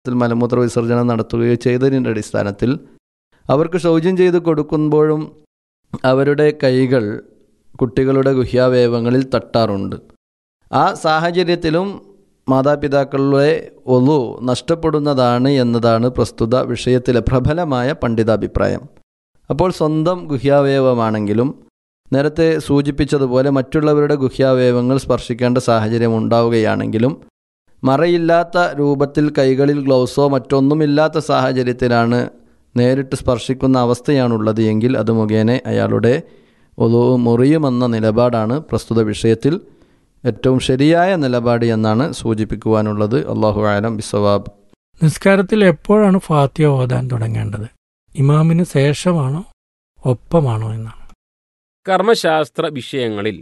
മലമൂത്ര വിസർജനം നടത്തുകയോ ചെയ്തതിൻ്റെ അടിസ്ഥാനത്തിൽ അവർക്ക് ശൗചം ചെയ്ത് കൊടുക്കുമ്പോഴും അവരുടെ കൈകൾ കുട്ടികളുടെ ഗുഹ്യാവയവങ്ങളിൽ തട്ടാറുണ്ട് ആ സാഹചര്യത്തിലും മാതാപിതാക്കളുടെ ഒലു നഷ്ടപ്പെടുന്നതാണ് എന്നതാണ് പ്രസ്തുത വിഷയത്തിലെ പ്രബലമായ പണ്ഡിതാഭിപ്രായം അപ്പോൾ സ്വന്തം ഗുഹ്യാവയവമാണെങ്കിലും നേരത്തെ സൂചിപ്പിച്ചതുപോലെ മറ്റുള്ളവരുടെ ഗുഹ്യാവയവങ്ങൾ സ്പർശിക്കേണ്ട സാഹചര്യം ഉണ്ടാവുകയാണെങ്കിലും മറയില്ലാത്ത രൂപത്തിൽ കൈകളിൽ ഗ്ലൗസോ മറ്റൊന്നുമില്ലാത്ത സാഹചര്യത്തിലാണ് നേരിട്ട് സ്പർശിക്കുന്ന അവസ്ഥയാണുള്ളത് എങ്കിൽ അത് മുഖേന അയാളുടെ ഒതു മുറിയുമെന്ന നിലപാടാണ് പ്രസ്തുത വിഷയത്തിൽ ഏറ്റവും ശരിയായ നിലപാട് എന്നാണ് സൂചിപ്പിക്കുവാനുള്ളത് അള്ളാഹു ആലം ബിസവാബ് നിസ്കാരത്തിൽ എപ്പോഴാണ് ഫാത്തിയ ഓതാൻ തുടങ്ങേണ്ടത് ഇമാമിന് ശേഷമാണോ ഒപ്പമാണോ എന്നാണ് കർമ്മശാസ്ത്ര വിഷയങ്ങളിൽ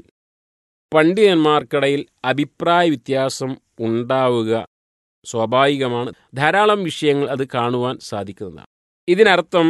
പണ്ഡിതന്മാർക്കിടയിൽ അഭിപ്രായ വ്യത്യാസം ഉണ്ടാവുക സ്വാഭാവികമാണ് ധാരാളം വിഷയങ്ങൾ അത് കാണുവാൻ സാധിക്കുന്നതാണ് ഇതിനർത്ഥം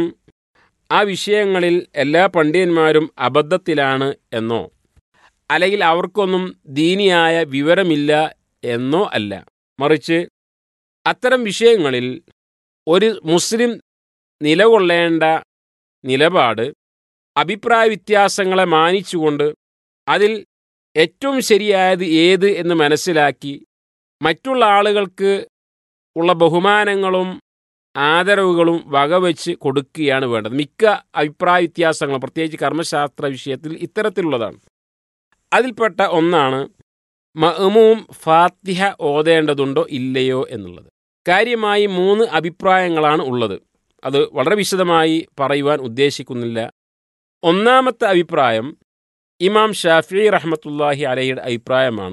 ആ വിഷയങ്ങളിൽ എല്ലാ പണ്ഡിതന്മാരും അബദ്ധത്തിലാണ് എന്നോ അല്ലെങ്കിൽ അവർക്കൊന്നും ദീനിയായ വിവരമില്ല എന്നോ അല്ല മറിച്ച് അത്തരം വിഷയങ്ങളിൽ ഒരു മുസ്ലിം നിലകൊള്ളേണ്ട നിലപാട് അഭിപ്രായ വ്യത്യാസങ്ങളെ മാനിച്ചുകൊണ്ട് അതിൽ ഏറ്റവും ശരിയായത് ഏത് എന്ന് മനസ്സിലാക്കി മറ്റുള്ള ആളുകൾക്ക് ഉള്ള ബഹുമാനങ്ങളും ആദരവുകളും വകവെച്ച് കൊടുക്കുകയാണ് വേണ്ടത് മിക്ക അഭിപ്രായ വ്യത്യാസങ്ങളും പ്രത്യേകിച്ച് കർമ്മശാസ്ത്ര വിഷയത്തിൽ ഇത്തരത്തിലുള്ളതാണ് അതിൽപ്പെട്ട ഒന്നാണ് മഅ്മൂം ഫാത്തിഹ ഓതേണ്ടതുണ്ടോ ഇല്ലയോ എന്നുള്ളത് കാര്യമായി മൂന്ന് അഭിപ്രായങ്ങളാണ് ഉള്ളത് അത് വളരെ വിശദമായി പറയുവാൻ ഉദ്ദേശിക്കുന്നില്ല ഒന്നാമത്തെ അഭിപ്രായം ഇമാം ഷാഫി റഹ്മത്തുല്ലാഹി അലയുടെ അഭിപ്രായമാണ്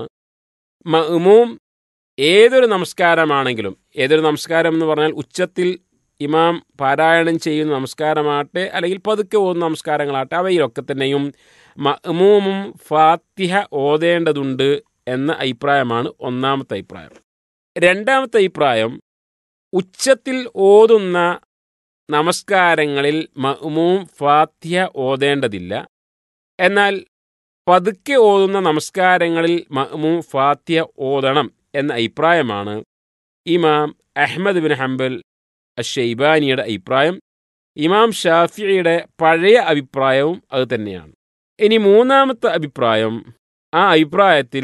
മഅ്മൂം ഏതൊരു നമസ്കാരമാണെങ്കിലും ഏതൊരു നമസ്കാരം എന്ന് പറഞ്ഞാൽ ഉച്ചത്തിൽ ഇമാം പാരായണം ചെയ്യുന്ന നമസ്കാരമാകട്ടെ അല്ലെങ്കിൽ പതുക്കെ പോകുന്ന നമസ്കാരങ്ങളാകട്ടെ അവയിലൊക്കെ തന്നെയും മഅ്മൂമും ഫാത്തിഹ ഓതേണ്ടതുണ്ട് എന്ന അഭിപ്രായമാണ് ഒന്നാമത്തെ അഭിപ്രായം രണ്ടാമത്തെ അഭിപ്രായം ഉച്ചത്തിൽ ഓതുന്ന നമസ്കാരങ്ങളിൽ മഅ്മൂം ഫാത്തിഹ ഓതേണ്ടതില്ല എന്നാൽ പതുക്കെ ഓതുന്ന നമസ്കാരങ്ങളിൽ മഅ്മൂം ഫാത്തിഹ ഓതണം എന്ന അഭിപ്രായമാണ് ഇമാം അഹ്മദ് ബിൻ ഹംബൽ അഷെയ്ബാനിയുടെ അഭിപ്രായം ഇമാം ഷാഫിയുടെ പഴയ അഭിപ്രായവും അത് തന്നെയാണ് ഇനി മൂന്നാമത്തെ അഭിപ്രായം ആ അഭിപ്രായത്തിൽ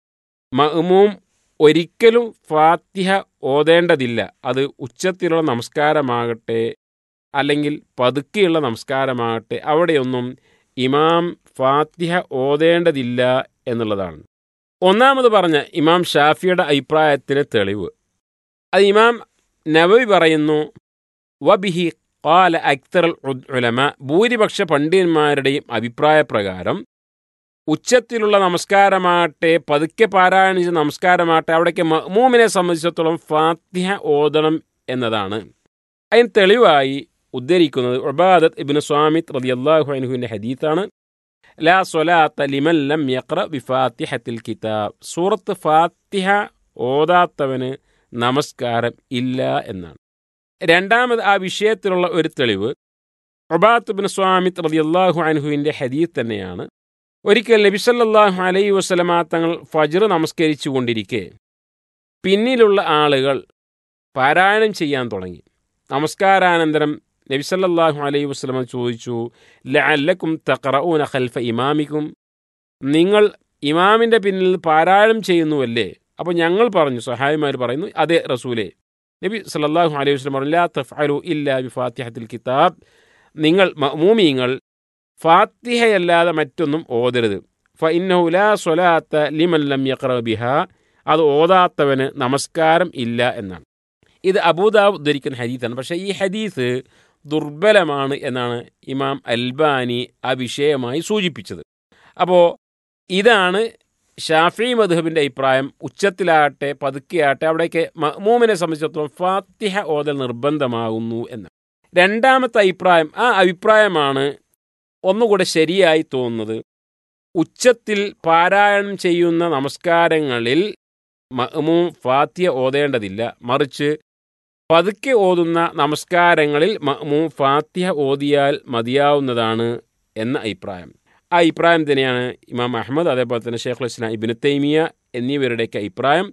മഅ്മൂം ഒരിക്കലും ഫാത്തിഹ ഓതേണ്ടതില്ല അത് ഉച്ചത്തിലുള്ള നമസ്കാരമാകട്ടെ അല്ലെങ്കിൽ പതുക്കെയുള്ള നമസ്കാരമാകട്ടെ അവിടെയൊന്നും ഇമാം ഫാത്തിഹ ഓതേണ്ടതില്ല എന്നുള്ളതാണ് ഒന്നാമത് പറഞ്ഞ ഇമാം ഷാഫിയുടെ അഭിപ്രായത്തിന് തെളിവ് അത് ഇമാം നബവി പറയുന്നു വബിഹി ഖാല അക്തർ ഉലമ ഭൂരിപക്ഷ പണ്ഡിതന്മാരുടെയും അഭിപ്രായപ്രകാരം ഉച്ചത്തിലുള്ള നമസ്കാരമാകട്ടെ പതുക്കെ പാരായണം ചെയ്ത നമസ്കാരമാകട്ടെ അവിടേക്ക് മഹ്മൂമിനെ സംബന്ധിച്ചിടത്തോളം ഫാത്തിഹ ഓതണം എന്നതാണ് അതിന് തെളിവായി ഉദ്ധരിക്കുന്നത് ഉബാദത്ത് ഇബിന് സ്വാമിത് റളിയല്ലാഹു അൻഹുവിൻ്റെ ഹദീത്താണ് ലാ സ്വലാത്ത ലിമൻ ലം യഖ്റ ബിഫാത്തിഹത്തിൽ കിതാബ് സൂറത്ത് ഫാത്തിഹ ഓതാത്തവന് നമസ്കാരം ഇല്ല എന്നാണ് രണ്ടാമത് ആ വിഷയത്തിലുള്ള ഒരു തെളിവ് ഉബാത്ത് ബിൻ സ്വാമിത് റളിയല്ലാഹു അൻഹുവിൻ്റെ ഹദീത്ത് തന്നെയാണ് ഒരിക്കൽ നബിസല്ലാഹു അലൈ വസ്ലമ തങ്ങൾ ഫജ്ർ നമസ്കരിച്ചു കൊണ്ടിരിക്കെ പിന്നിലുള്ള ആളുകൾ പാരായണം ചെയ്യാൻ തുടങ്ങി നമസ്കാരാനന്തരം നബിസല്ലാഹു അലൈ വസ്ലമ ചോദിച്ചു ലഅല്ലക്കും തഖറഊന ഖൽഫ ഇമാമിക്കും നിങ്ങൾ ഇമാമിൻ്റെ പിന്നിൽ പാരായണം ചെയ്യുന്നുവല്ലേ അപ്പോൾ ഞങ്ങൾ പറഞ്ഞു സഹായിമാർ പറയുന്നു അതെ റസൂലേ നബി സല്ലല്ലാഹു അലൈഹി വസ്ലം പറഞ്ഞു ലാ തഫ്അലു ഇല്ലാ ബി ഫാത്തിഹത്തിൽ കിതാബ് നിങ്ങൾ മഅ്മൂമിങ്ങൾ ഫാത്തിഹയല്ലാതെ മറ്റൊന്നും ഓതരുത് ഫ ഇന്നഹു ലാ സ്വലാത്ത ലിമൻ ലം യഖ്റ ബിഹ അത് ഓതാത്തവന് നമസ്കാരം ഇല്ല എന്നാണ് ഇത് അബൂദാബ് ഉദ്ധരിക്കുന്ന ഹദീത്താണ് പക്ഷേ ഈ ഹദീസ് ദുർബലമാണ് എന്നാണ് ഇമാം അൽബാനി ആ വിഷയമായി സൂചിപ്പിച്ചത് അപ്പോൾ ഇതാണ് ഷാഫി മധുഹബിൻ്റെ അഭിപ്രായം ഉച്ചത്തിലാകട്ടെ പതുക്കെയാകട്ടെ അവിടേക്ക് മഹ്മൂമിനെ സംബന്ധിച്ചിടത്തോളം ഫാത്തിഹ ഓതൽ നിർബന്ധമാകുന്നു എന്ന് രണ്ടാമത്തെ അഭിപ്രായം ആ അഭിപ്രായമാണ് ഒന്നുകൂടെ ശരിയായി തോന്നുന്നത് ഉച്ചത്തിൽ പാരായണം ചെയ്യുന്ന നമസ്കാരങ്ങളിൽ മഹ്മൂം ഫാത്തിഹ ഓതേണ്ടതില്ല മറിച്ച് പതുക്കെ ഓതുന്ന നമസ്കാരങ്ങളിൽ മഹ്മൂം ഫാത്തിഹ ഓതിയാൽ മതിയാവുന്നതാണ് എന്ന അഭിപ്രായം ആ അഭിപ്രായം തന്നെയാണ് ഇമാം അഹമ്മദ് അതേപോലെ തന്നെ ഷെയ്ഖുൽ ഇസ്ലാം ഇബിന് തൈമിയ എന്നിവരുടെയൊക്കെ അഭിപ്രായം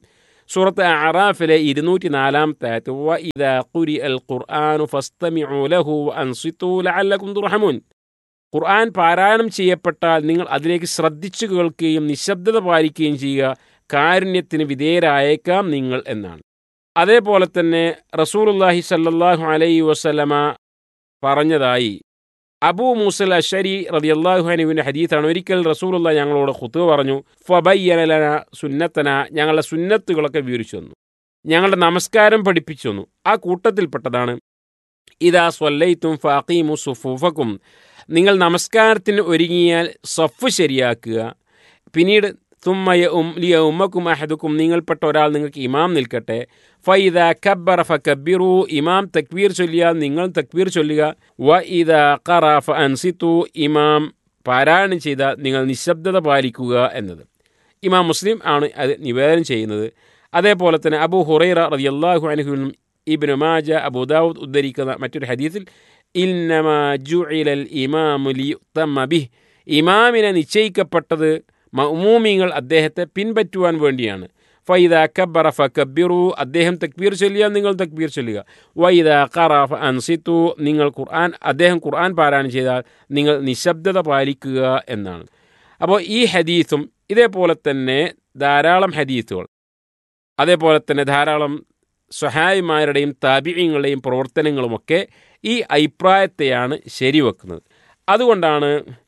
സൂറത്ത് അറാഫിലെ ഇരുന്നൂറ്റി നാലാമത്തെ ആയത്ത് വ ഇദാ ഖുരി അൽ ഖുർആനു ഫസ്തമിഉ ലഹു അൻസിതു ലഅല്ലകും തുർഹമൂൻ ഖുർആൻ പാരായണം ചെയ്യപ്പെട്ടാൽ നിങ്ങൾ അതിലേക്ക് ശ്രദ്ധിച്ചു കേൾക്കുകയും നിശബ്ദത പാലിക്കുകയും ചെയ്യുക കാരുണ്യത്തിന് വിധേയരായേക്കാം നിങ്ങൾ എന്നാണ് അതേപോലെ തന്നെ റസൂലുല്ലാഹി സല്ലല്ലാഹു അലൈഹി വസല്ലമ പറഞ്ഞതായി അബൂ മൂസൽ അഷരി റളിയല്ലാഹു അൻഹുവിൻ്റെ ഹദീത്താണ് ഒരിക്കൽ റസൂലുള്ള ഞങ്ങളോട് ഖുത്ബ പറഞ്ഞു ഫബയ്യനലന സുന്നത്തന ഞങ്ങളുടെ സുന്നത്തുകളൊക്കെ വിവരിച്ചു തന്നു ഞങ്ങളുടെ നമസ്കാരം പഠിപ്പിച്ചു തന്നു ആ കൂട്ടത്തിൽപ്പെട്ടതാണ് ഇതാ സ്വല്ലൈത്തും ഫാഖീമു സുഫൂഫക്കും നിങ്ങൾ നമസ്കാരത്തിന് ഒരുങ്ങിയാൽ സഫ് ശരിയാക്കുക പിന്നീട് തുമ്മയ ഉം ലിയ ഉമ്മക്കും അഹദുക്കും നിങ്ങൾപ്പെട്ട ഒരാൾ നിങ്ങൾക്ക് ഇമാം നിൽക്കട്ടെ ഫൈദ കബ്ബറ ഫക്കബിറു ഇമാം തക്ബീർ ചൊല്ലിയാൽ നിങ്ങൾ തക്ബീർ ചൊല്ലുക വ ഇദ ഖറ ഫ അൻസിത്തു ഇമാം പാരായണം ചെയ്താൽ നിങ്ങൾ നിശബ്ദത പാലിക്കുക എന്നത് ഇമാം മുസ്ലിം ആണ് അത് നിവേദനം ചെയ്യുന്നത് അതേപോലെ തന്നെ അബു ഹുറൈറ റളിയല്ലാഹു അൻഹുവിനും ഇബ്നു മാജ അബൂദാവൂദ് ഉദ്ധരിക്കുന്ന മറ്റൊരു ഹദീസിൽ ഇന്നമാ ജുഇലൽ ഇമാമു ലിയുത്തമ ബിഹ് ഇമാമിനെ നിശ്ചയിക്കപ്പെട്ടത് മഅ്മൂമിങ്ങൾ അദ്ദേഹത്തെ പിൻപറ്റുവാൻ വേണ്ടിയാണ് ഫൈദ കബ്ബറ ഫക്കബിറു അദ്ദേഹം തക്ബീർ ചൊല്ലിയാൽ നിങ്ങൾ തക്ബീർ ചൊല്ലുക വൈദ ഖറ ഫ അൻസിത്തു നിങ്ങൾ ഖുർആൻ അദ്ദേഹം ഖുർആൻ പാരായണം ചെയ്താൽ നിങ്ങൾ നിശബ്ദത പാലിക്കുക എന്നാണ് അപ്പോൾ ഈ ഹദീസും ഇതേപോലെ തന്നെ ധാരാളം ഹദീസുകൾ അതേപോലെ തന്നെ ധാരാളം സ്വഹായിമാരുടെയും താപിയങ്ങളുടെയും പ്രവർത്തനങ്ങളുമൊക്കെ ഈ അഭിപ്രായത്തെയാണ് ശരിവെക്കുന്നത് അതുകൊണ്ടാണ്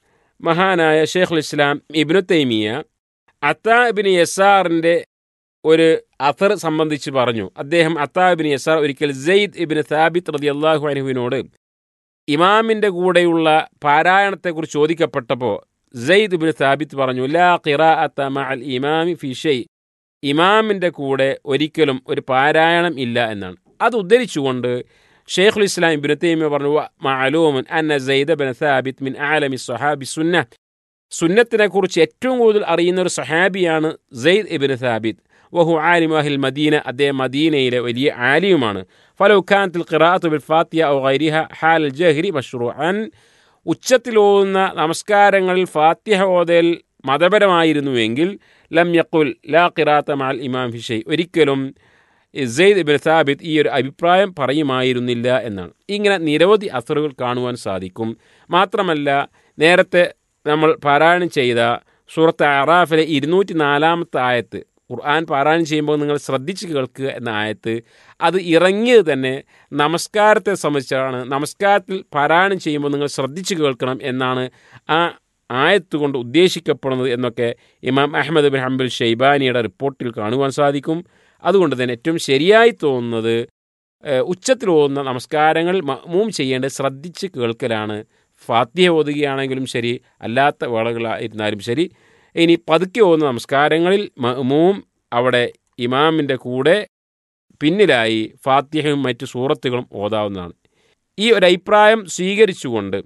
മഹാനായ ഷെയ്ഖുൽ ഇസ്ലാം ഇബ്നു തൈമിയ അത്താ ഇബിന് യസാറിൻ്റെ ഒരു അഥർ സംബന്ധിച്ച് പറഞ്ഞു അദ്ദേഹം അത്താ ഇബിന് യസാർ ഒരിക്കൽ സെയ്ദ് ഇബിന് സാബിത്ത് റതി അള്ളാഹു അനുഹുവിനോട് ഇമാമിൻ്റെ കൂടെയുള്ള പാരായണത്തെക്കുറിച്ച് ചോദിക്കപ്പെട്ടപ്പോൾ സെയ്ദ് ഇബിന് സാബിത്ത് പറഞ്ഞു ലാ ഖിറാ അത്ത മഅൽ ഇമാമി ഫിഷൈ ഇമാമിൻ്റെ കൂടെ ഒരിക്കലും ഒരു പാരായണം ഇല്ല എന്നാണ് അത് ഉദ്ധരിച്ചുകൊണ്ട് ഷെയ്ഖുൽ ഇസ്ലാം ഇബ്നു തൈമിയ പറഞ്ഞു മഅലൂമുൻ അന്ന സെയ്ദ് ബിൻ സാബിത്ത് മിൻ ആലമി സ്വഹാബി സുന്ന സുന്നത്തിനെ കുറിച്ച് ഏറ്റവും കൂടുതൽ അറിയുന്ന ഒരു സഹാബിയാണ് സെയ്ദ് ഇബിൻ സാബിത്ത് വഹു ആലിം അഹിൽ മദീന അദ്ദേഹം മദീനയിലെ വലിയ ആലിയുമാണ് ഫലോ ഖാൻത്തിൽ ഖിറാത്തു ബിൽ ഫാത്തിയ ഔ ഗൈരിഹ ഹാൽ ജഹ്രി മഷ്റൂഅൻ ഉച്ചത്തിലോതുന്ന നമസ്കാരങ്ങളിൽ ഫാത്തിഹ ഓതൽ മതപരമായിരുന്നുവെങ്കിൽ ലം യക്കുൽ ലാ ഖിറാത്ത മാൽ ഇമാം ഹിഷൈ ഒരിക്കലും സെയ്ദ് ഇബിൻ സാബിത്ത് ഈ ഒരു അഭിപ്രായം പറയുമായിരുന്നില്ല എന്നാണ് ഇങ്ങനെ നിരവധി അസറുകൾ കാണുവാൻ സാധിക്കും മാത്രമല്ല നേരത്തെ നമ്മൾ പാരായണം ചെയ്ത സൂറത്ത് അറാഫിലെ ഇരുന്നൂറ്റി നാലാമത്തെ ആയത്ത് ഖുർആൻ പാരായണം ചെയ്യുമ്പോൾ നിങ്ങൾ ശ്രദ്ധിച്ച് കേൾക്കുക എന്ന ആയത്ത് അത് ഇറങ്ങിയത് തന്നെ നമസ്കാരത്തെ സംബന്ധിച്ചാണ് നമസ്കാരത്തിൽ പാരായണം ചെയ്യുമ്പോൾ നിങ്ങൾ ശ്രദ്ധിച്ച് കേൾക്കണം എന്നാണ് ആ ആയത്ത് കൊണ്ട് ഉദ്ദേശിക്കപ്പെടുന്നത് എന്നൊക്കെ ഇമാം അഹമ്മദ് ബിൻ ഹംബൽ ഷെയ്ബാനിയുടെ റിപ്പോർട്ടിൽ കാണുവാൻ സാധിക്കും അതുകൊണ്ട് തന്നെ ഏറ്റവും ശരിയായി തോന്നുന്നത് ഉച്ചത്തിൽ ഓതുന്ന നമസ്കാരങ്ങൾ മൂം ചെയ്യേണ്ടത് ശ്രദ്ധിച്ച് കേൾക്കലാണ് ഫാത്തിഹ ഓതുകയാണെങ്കിലും ശരി അല്ലാത്ത വേളകളായിരുന്നാലും ശരി ഇനി പതുക്കെ ഓതുന്ന നമസ്കാരങ്ങളിൽ മൂം അവിടെ ഇമാമിൻ്റെ കൂടെ പിന്നിലായി ഫാത്തിഹയും മറ്റു സൂറത്തുകളും ഓതാവുന്നതാണ് ഈ ഒരു അഭിപ്രായം സ്വീകരിച്ചുകൊണ്ട്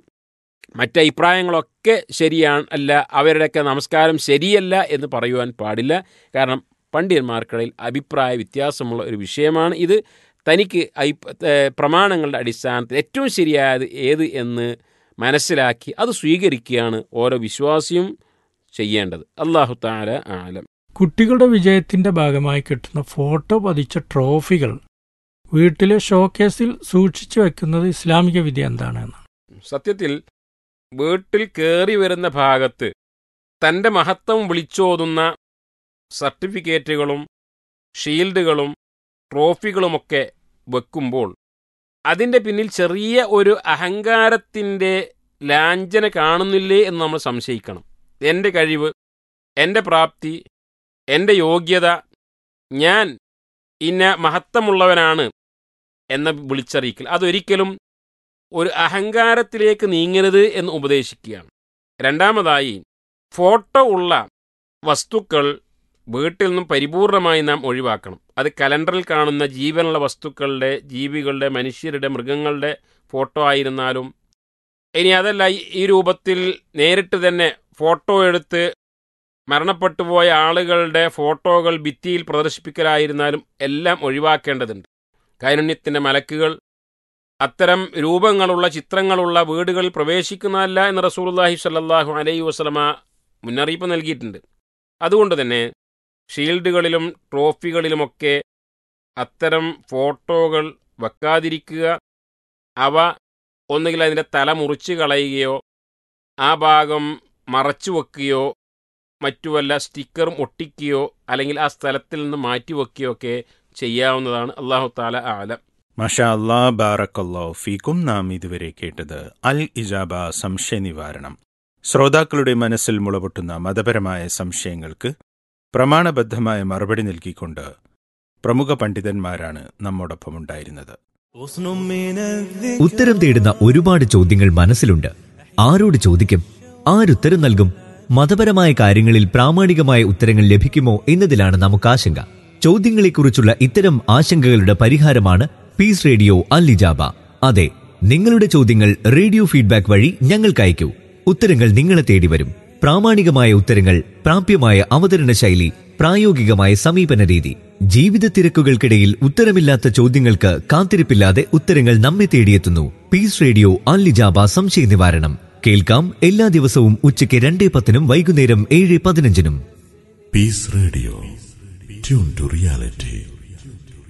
മറ്റഭിപ്രായങ്ങളൊക്കെ ശരിയാണ് അല്ല അവരുടെയൊക്കെ നമസ്കാരം ശരിയല്ല എന്ന് പറയുവാൻ പാടില്ല കാരണം പണ്ഡിതന്മാർക്കിടയിൽ അഭിപ്രായ വ്യത്യാസമുള്ള ഒരു വിഷയമാണ് ഇത് തനിക്ക് പ്രമാണങ്ങളുടെ അടിസ്ഥാനത്തിൽ ഏറ്റവും ശരിയായത് ഏത് എന്ന് മനസ്സിലാക്കി അത് സ്വീകരിക്കുകയാണ് ഓരോ വിശ്വാസിയും ചെയ്യേണ്ടത് അള്ളാഹു താല ആലം കുട്ടികളുടെ വിജയത്തിന്റെ ഭാഗമായി കിട്ടുന്ന ഫോട്ടോ പതിച്ച ട്രോഫികൾ വീട്ടിലെ ഷോക്കേസിൽ സൂക്ഷിച്ചു വെക്കുന്നത് ഇസ്ലാമിക വിധി എന്താണെന്ന് സത്യത്തിൽ വീട്ടിൽ കയറി വരുന്ന ഭാഗത്ത് തൻ്റെ മഹത്വം വിളിച്ചോതുന്ന സർട്ടിഫിക്കറ്റുകളും ഷീൽഡുകളും ട്രോഫികളുമൊക്കെ വെക്കുമ്പോൾ അതിൻ്റെ പിന്നിൽ ചെറിയ ഒരു അഹങ്കാരത്തിൻ്റെ ലാഞ്ചന കാണുന്നില്ലേ എന്ന് നമ്മൾ സംശയിക്കണം എൻ്റെ കഴിവ് എൻ്റെ പ്രാപ്തി എൻ്റെ യോഗ്യത ഞാൻ ഇന്ന മഹത്വമുള്ളവനാണ് എന്ന വിളിച്ചറിയിക്കൽ അതൊരിക്കലും ഒരു അഹങ്കാരത്തിലേക്ക് നീങ്ങരുത് എന്ന് ഉപദേശിക്കുകയാണ് രണ്ടാമതായി ഫോട്ടോ ഉള്ള വസ്തുക്കൾ വീട്ടിൽ നിന്നും പരിപൂർണമായി നാം ഒഴിവാക്കണം അത് കലണ്ടറിൽ കാണുന്ന ജീവനുള്ള വസ്തുക്കളുടെ ജീവികളുടെ മനുഷ്യരുടെ മൃഗങ്ങളുടെ ഫോട്ടോ ആയിരുന്നാലും ഇനി അതല്ല ഈ രൂപത്തിൽ നേരിട്ട് തന്നെ ഫോട്ടോ എടുത്ത് മരണപ്പെട്ടു പോയ ആളുകളുടെ ഫോട്ടോകൾ ഭിത്തിയിൽ പ്രദർശിപ്പിക്കലായിരുന്നാലും എല്ലാം ഒഴിവാക്കേണ്ടതുണ്ട് കാരുണ്യത്തിൻ്റെ മലക്കുകൾ അത്തരം രൂപങ്ങളുള്ള ചിത്രങ്ങളുള്ള വീടുകളിൽ പ്രവേശിക്കുന്നതല്ല എന്ന് റസൂലുള്ളാഹി സ്വല്ലല്ലാഹു അലൈഹി വസല്ലമ മുന്നറിയിപ്പ് നൽകിയിട്ടുണ്ട് അതുകൊണ്ട് തന്നെ ഷീൽഡുകളിലും ട്രോഫികളിലുമൊക്കെ അത്തരം ഫോട്ടോകൾ വെക്കാതിരിക്കുക അവ ഒന്നുകിൽ അതിൻ്റെ തല മുറിച്ച് കളയുകയോ ആ ഭാഗം മറച്ചു വെക്കുകയോ മറ്റു വല്ല സ്റ്റിക്കറും ഒട്ടിക്കുകയോ അല്ലെങ്കിൽ ആ സ്ഥലത്തിൽ നിന്ന് മാറ്റി വെക്കുകയോ ഒക്കെ ചെയ്യാവുന്നതാണ് അള്ളാഹു താല ആലം മഷാ അല്ലാ ബാറക്കല്ലോ ഫീക്കും നാം ഇതുവരെ കേട്ടത് അൽ ഇജാബ സംശയ നിവാരണം ശ്രോതാക്കളുടെ മനസ്സിൽ മുളപൊട്ടുന്ന മതപരമായ സംശയങ്ങൾക്ക് പ്രമാണബദ്ധമായ മറുപടി നൽകിക്കൊണ്ട് പ്രമുഖ പണ്ഡിതന്മാരാണ് നമ്മോടൊപ്പം ഉണ്ടായിരുന്നത് ഉത്തരം തേടുന്ന ഒരുപാട് ചോദ്യങ്ങൾ മനസ്സിലുണ്ട് ആരോട് ചോദിക്കും ആരുത്തരം നൽകും മതപരമായ കാര്യങ്ങളിൽ പ്രാമാണികമായ ഉത്തരങ്ങൾ ലഭിക്കുമോ എന്നതിലാണ് നമുക്ക് ആശങ്ക ചോദ്യങ്ങളെക്കുറിച്ചുള്ള ഇത്തരം ആശങ്കകളുടെ പരിഹാരമാണ് പീസ് റേഡിയോ അല്ലിജാബ അതെ നിങ്ങളുടെ ചോദ്യങ്ങൾ റേഡിയോ ഫീഡ്ബാക്ക് വഴി ഞങ്ങൾക്ക് അയക്കൂ ഉത്തരങ്ങൾ നിങ്ങളെ തേടി വരും പ്രാമാണികമായ ഉത്തരങ്ങൾ പ്രാപ്യമായ അവതരണ ശൈലി പ്രായോഗികമായ സമീപന രീതി ജീവിത തിരക്കുകൾക്കിടയിൽ ഉത്തരമില്ലാത്ത ചോദ്യങ്ങൾക്ക് കാത്തിരിപ്പില്ലാതെ ഉത്തരങ്ങൾ നമ്മെ തേടിയെത്തുന്നു പീസ് റേഡിയോ അല്ലിജാബ സംശയ നിവാരണം കേൾക്കാം എല്ലാ ദിവസവും ഉച്ചയ്ക്ക് രണ്ടേ പത്തിനും വൈകുന്നേരം ഏഴ് പതിനഞ്ചിനും Peace Radio. Tune to reality.